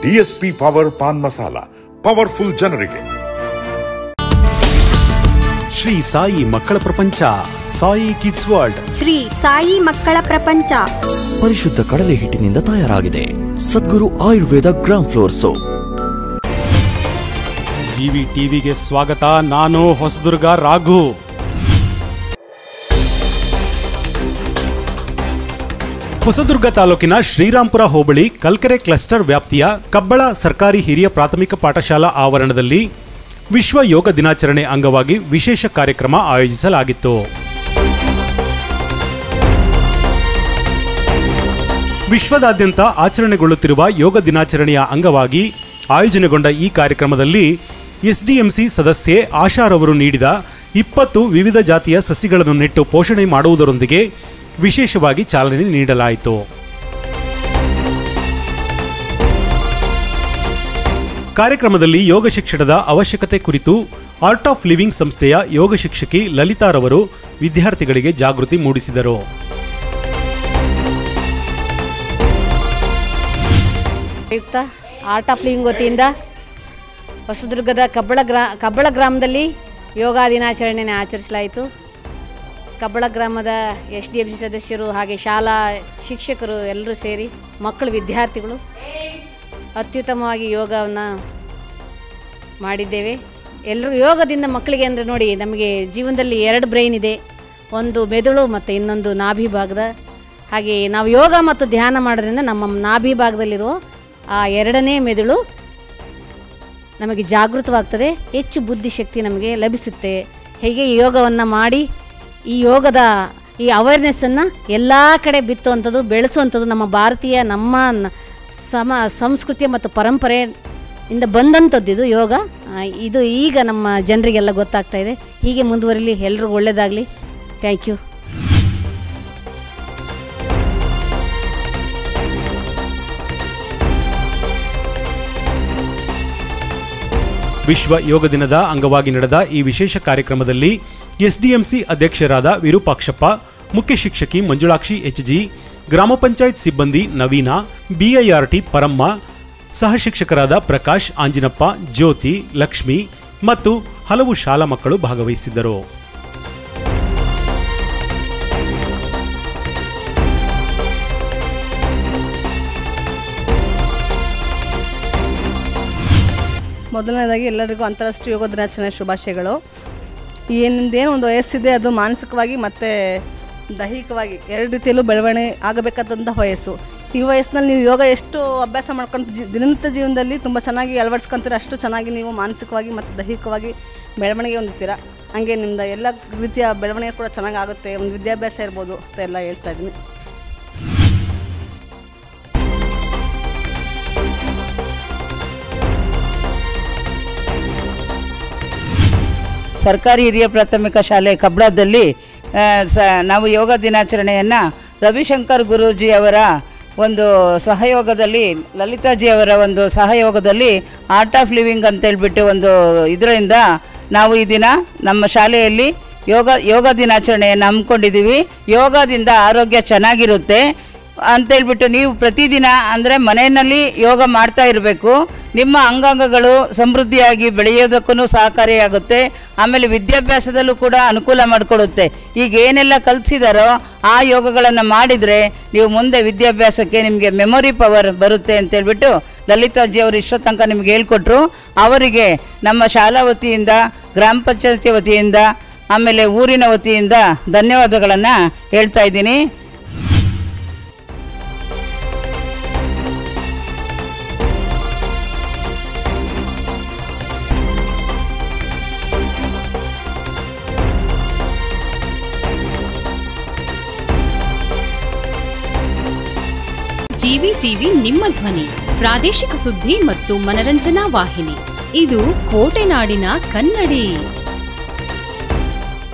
DSP power paan masala powerful ಜನರಿಗೆ ಶ್ರೀ ಸಾಯಿ ಮಕ್ಕಳ ಪ್ರಪಂಚ ಸಾಯಿ ಕಿಡ್ಸ್ ವರ್ಲ್ಡ್ ಶ್ರೀ ಸಾಯಿ ಮಕ್ಕಳ ಪ್ರಪಂಚ ಪರಿಶುದ್ಧ ಕಡಲೆ ಹಿಟ್ಟಿನಿಂದ ತಯಾರಾಗಿದೆ Sadguru Ayurveda gram flour soap GV ಟಿವಿಗೆ ಸ್ವಾಗತ ನಾನು ಹೊಸದುರ್ಗ ರಾಘು ಹೊಸದುರ್ಗ ತಾಲೂಕಿನ ಶ್ರೀರಾಂಪುರ ಹೋಬಳಿ ಕಲ್ಕೆರೆ ಕ್ಲಸ್ಟರ್ ವ್ಯಾಪ್ತಿಯ ಕಬ್ಬಳ ಸರ್ಕಾರಿ ಹಿರಿಯ ಪ್ರಾಥಮಿಕ ಪಾಠಶಾಲಾ ಆವರಣದಲ್ಲಿ ವಿಶ್ವ ಯೋಗ ದಿನಾಚರಣೆ ಅಂಗವಾಗಿ ವಿಶೇಷ ಕಾರ್ಯಕ್ರಮ ಆಯೋಜಿಸಲಾಗಿತ್ತು ವಿಶ್ವದಾದ್ಯಂತ ಆಚರಣೆಗೊಳ್ಳುತ್ತಿರುವ ಯೋಗ ದಿನಾಚರಣೆಯ ಅಂಗವಾಗಿ ಆಯೋಜನೆಗೊಂಡ ಈ ಕಾರ್ಯಕ್ರಮದಲ್ಲಿ ಎಸ್ಡಿಎಂಸಿ ಸದಸ್ಯೆ ಆಶಾರವರು ನೀಡಿದ ಇಪ್ಪತ್ತು ವಿವಿಧ ಜಾತಿಯ ಸಸಿಗಳನ್ನು ನೆಟ್ಟು ಪೋಷಣೆ ಮಾಡುವುದರೊಂದಿಗೆ ವಿಶೇಷವಾಗಿ ಚಾಲನೆ ನೀಡಲಾಯಿತು ಕಾರ್ಯಕ್ರಮದಲ್ಲಿ ಯೋಗ ಶಿಕ್ಷಣದ ಅವಶ್ಯಕತೆ ಕುರಿತು ಆರ್ಟ್ ಆಫ್ ಲಿವಿಂಗ್ ಸಂಸ್ಥೆಯ ಯೋಗ ಶಿಕ್ಷಕಿ ಲಲಿತಾರವರು ವಿದ್ಯಾರ್ಥಿಗಳಿಗೆ ಜಾಗೃತಿ ಮೂಡಿಸಿದರು ಆಯುಕ್ತ ಆರ್ಟ್ ಆಫ್ ಲಿವಿಂಗ್ ವತಿಯಿಂದ ಹೊಸದುರ್ಗದ ಕಬ್ಬಳ ಗ್ರಾ ಕಬ್ಬಳ ಗ್ರಾಮದಲ್ಲಿ ಯೋಗ ದಿನಾಚರಣೆಯನ್ನು ಆಚರಿಸಲಾಯಿತು ಕಬ್ಬಳ ಗ್ರಾಮದ ಎಸ್ ಡಿ ಎಫ್ ಸಿ ಸದಸ್ಯರು ಹಾಗೆ ಶಾಲಾ ಶಿಕ್ಷಕರು ಎಲ್ಲರೂ ಸೇರಿ ಮಕ್ಕಳು ವಿದ್ಯಾರ್ಥಿಗಳು ಅತ್ಯುತ್ತಮವಾಗಿ ಯೋಗವನ್ನು ಮಾಡಿದ್ದೇವೆ ಎಲ್ಲರೂ ಯೋಗದಿಂದ ಮಕ್ಕಳಿಗೆ ಅಂದರೆ ನೋಡಿ ನಮಗೆ ಜೀವನದಲ್ಲಿ ಎರಡು ಬ್ರೈನ್ ಇದೆ ಒಂದು ಮೆದುಳು ಮತ್ತು ಇನ್ನೊಂದು ನಾಭಿ ಭಾಗದ ಹಾಗೆ ನಾವು ಯೋಗ ಮತ್ತು ಧ್ಯಾನ ಮಾಡೋದ್ರಿಂದ ನಮ್ಮ ನಾಭಿ ಭಾಗದಲ್ಲಿರೋ ಆ ಎರಡನೇ ಮೆದುಳು ನಮಗೆ ಜಾಗೃತವಾಗ್ತದೆ ಹೆಚ್ಚು ಬುದ್ಧಿಶಕ್ತಿ ನಮಗೆ ಲಭಿಸುತ್ತೆ ಹೀಗೆ ಈ ಯೋಗವನ್ನು ಮಾಡಿ ಈ ಯೋಗದ ಈ ಅವೇರ್ನೆಸ್ಸನ್ನು ಎಲ್ಲ ಕಡೆ ಬಿತ್ತುವಂಥದ್ದು ಬೆಳೆಸುವಂಥದ್ದು ನಮ್ಮ ಭಾರತೀಯ ನಮ್ಮ ನ- ಸಮ ಸಂಸ್ಕೃತಿ ಮತ್ತು ಪರಂಪರೆ ಇಂದ ಬಂದಂಥದ್ದು ಇದು ಯೋಗ ಆ, ಇದು ಈಗ ನಮ್ಮ ಜನರಿಗೆಲ್ಲ ಗೊತ್ತಾಗ್ತಾ ಇದೆ ಹೀಗೆ ಮುಂದುವರಿಲಿ ಎಲ್ರಿಗೂ ಒಳ್ಳೆಯದಾಗಲಿ ಥ್ಯಾಂಕ್ ಯು ವಿಶ್ವ ಯೋಗ ದಿನದ ಅಂಗವಾಗಿ ನಡೆದ ಈ ವಿಶೇಷ ಕಾರ್ಯಕ್ರಮದಲ್ಲಿ ಎಸ್ಡಿಎಂಸಿ ಅಧ್ಯಕ್ಷರಾದ ವಿರೂಪಾಕ್ಷಪ್ಪ ಮುಖ್ಯ ಶಿಕ್ಷಕಿ ಮಂಜುಳಾಕ್ಷಿ ಎಚ್ಜಿ ಗ್ರಾಮ ಪಂಚಾಯತ್ ಸಿಬ್ಬಂದಿ ನವೀನ ಬಿಐಆರ್ಟಿ ಪರಮ್ಮ ಸಹ ಶಿಕ್ಷಕರಾದ ಪ್ರಕಾಶ್ ಆಂಜಿನಪ್ಪ ಜ್ಯೋತಿ ಲಕ್ಷ್ಮಿ ಮತ್ತು ಹಲವು ಶಾಲಾ ಮಕ್ಕಳು ಭಾಗವಹಿಸಿದ್ದರು ಮೊದಲನೇದಾಗಿ ಎಲ್ಲರಿಗೂ ಅಂತಾರಾಷ್ಟ್ರೀಯ ಯೋಗ ದಿನಾಚರಣೆ ಶುಭಾಶಯಗಳು ಏನು ನಿಮ್ದೇನು ಒಂದು ವಯಸ್ಸಿದೆ ಅದು ಮಾನಸಿಕವಾಗಿ ಮತ್ತು ದೈಹಿಕವಾಗಿ ಎರಡು ರೀತಿಯಲ್ಲೂ ಬೆಳವಣಿಗೆ ಆಗಬೇಕಾದಂಥ ವಯಸ್ಸು ಈ ವಯಸ್ಸಿನಲ್ಲಿ ನೀವು ಯೋಗ ಎಷ್ಟು ಅಭ್ಯಾಸ ಮಾಡ್ಕೊಂಡು ಜಿ ದಿನನಿತ್ಯ ಜೀವನದಲ್ಲಿ ತುಂಬ ಚೆನ್ನಾಗಿ ಅಳವಡಿಸ್ಕೊಂತೀರ ಅಷ್ಟು ಚೆನ್ನಾಗಿ ನೀವು ಮಾನಸಿಕವಾಗಿ ಮತ್ತು ದೈಹಿಕವಾಗಿ ಬೆಳವಣಿಗೆ ಹೊಂದುತ್ತೀರ ಹಾಗೆ ನಿಮ್ಮದು ಎಲ್ಲ ರೀತಿಯ ಬೆಳವಣಿಗೆ ಕೂಡ ಚೆನ್ನಾಗಿ ಆಗುತ್ತೆ ಒಂದು ವಿದ್ಯಾಭ್ಯಾಸ ಇರ್ಬೋದು ಅಂತ ಎಲ್ಲ ಹೇಳ್ತಾ ಇದ್ದೀನಿ ಸರ್ಕಾರಿ ಹಿರಿಯ ಪ್ರಾಥಮಿಕ ಶಾಲೆ ಕಬ್ಳದಲ್ಲಿ ಆ, ಸ ನಾವು ಯೋಗ ದಿನಾಚರಣೆಯನ್ನು ರವಿಶಂಕರ್ ಗುರೂಜಿ ಅವರ ಒಂದು ಸಹಯೋಗದಲ್ಲಿ ಲಲಿತಾಜಿ ಅವರ ಒಂದು ಸಹಯೋಗದಲ್ಲಿ ಆರ್ಟ್ ಆಫ್ ಲಿವಿಂಗ್ ಅಂತೇಳ್ಬಿಟ್ಟು ಒಂದು ಇದರಿಂದ ನಾವು ಈ ದಿನ ನಮ್ಮ ಶಾಲೆಯಲ್ಲಿ ಯೋಗ ಯೋಗ ದಿನಾಚರಣೆಯನ್ನು ಹಮ್ಮಿಕೊಂಡಿದ್ದೀವಿ ಯೋಗದಿಂದ ಆರೋಗ್ಯ ಚೆನ್ನಾಗಿರುತ್ತೆ ಅಂತೇಳ್ಬಿಟ್ಟು ನೀವು ಪ್ರತಿದಿನ ಅಂದರೆ ಮನೆಯಲ್ಲಿ ಯೋಗ ಮಾಡ್ತಾ ಇರಬೇಕು ನಿಮ್ಮ ಅಂಗಾಂಗಗಳು ಸಮೃದ್ಧಿಯಾಗಿ ಬೆಳೆಯೋದಕ್ಕೂ ಸಹಕಾರಿಯಾಗುತ್ತೆ ಆಮೇಲೆ ವಿದ್ಯಾಭ್ಯಾಸದಲ್ಲೂ ಕೂಡ ಅನುಕೂಲ ಮಾಡಿಕೊಡುತ್ತೆ ಈಗ ಏನೆಲ್ಲ ಕಲಿಸಿದಾರೋ ಆ ಯೋಗಗಳನ್ನು ಮಾಡಿದರೆ ನೀವು ಮುಂದೆ ವಿದ್ಯಾಭ್ಯಾಸಕ್ಕೆ ನಿಮಗೆ ಮೆಮೊರಿ ಪವರ್ ಬರುತ್ತೆ ಅಂತೇಳ್ಬಿಟ್ಟು ಲಲಿತಾಜಿ ಅವರು ಇಷ್ಟೋ ತನಕ ನಿಮ್ಗೆ ಹೇಳ್ಕೊಟ್ರು ಅವರಿಗೆ ನಮ್ಮ ಶಾಲಾ ವತಿಯಿಂದ ಗ್ರಾಮ ಪಂಚಾಯತಿ ವತಿಯಿಂದ ಆಮೇಲೆ ಊರಿನ ವತಿಯಿಂದ ಧನ್ಯವಾದಗಳನ್ನು ಹೇಳ್ತಾ ಇದ್ದೀನಿ ಜಿವಿ ಟಿವಿ ನಿಮ್ಮ ಧ್ವನಿ ಪ್ರಾದೇಶಿಕ ಸುದ್ದಿ ಮತ್ತು ಮನರಂಜನಾ ವಾಹಿನಿ ಇದು ಕೋಟೆನಾಡಿನ ಕನ್ನಡಿ